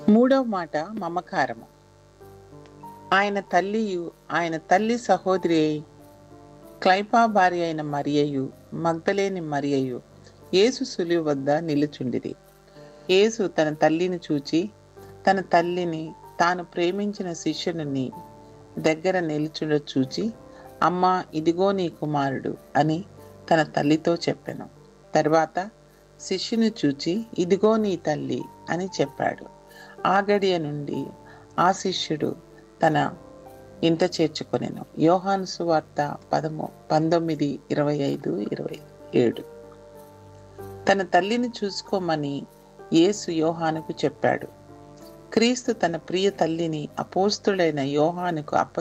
మూడవ మాట మమకారము ఆయన తల్లియు ఆయన తల్లి సహోదరి అయి క్లైపా భార్య అయిన మరియయు మగ్ధలేని మరియయు యేసు సులువు వద్ద నిలుచుండిరి యేసు తన తల్లిని చూచి తన తల్లిని తాను ప్రేమించిన శిష్యుని దగ్గర నిలుచుండ చూచి అమ్మా ఇదిగో నీ కుమారుడు అని తన తల్లితో చెప్పాను తర్వాత శిష్యుని చూచి ఇదిగో నీ తల్లి అని చెప్పాడు ఆ గడియ నుండి ఆ శిష్యుడు తన ఇంట చేర్చుకొనెను యోహాను సువార్త పదము పంతొమ్మిది ఇరవై ఐదు ఇరవై ఏడు తన తల్లిని చూసుకోమని యేసు యోహానుకు చెప్పాడు క్రీస్తు తన ప్రియ తల్లిని అపోస్తుడైన యోహానుకు అప్ప